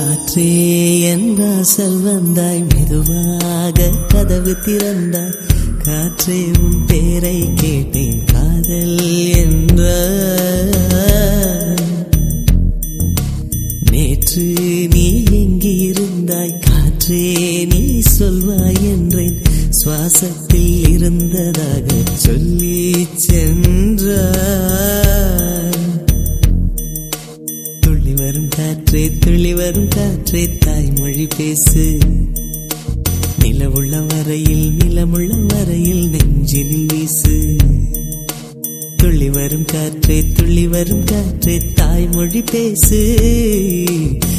காற்றே என்றாசல் வந்தாய் மெதுவாக கதவு திறந்தாய் காற்றே உன் பேரை கேட்டேன் காதல் என்ற நேற்று நீ எங்கிருந்தாய் காற்றே நீ சொல்வாய் என்றேன் சுவாசத்தில் இருந்ததாக சொல்லி சென்றாய் துள்ளி வரும் காற்றே துள்ளி வரும் காற்றே தாய்மொழி பேசு நிலவுள்ள வரையில் நிலமுள்ள வரையில் நெஞ்சினில் வீசு துள்ளி வரும் காற்றே துள்ளி வரும் காற்றே தாய்மொழி பேசு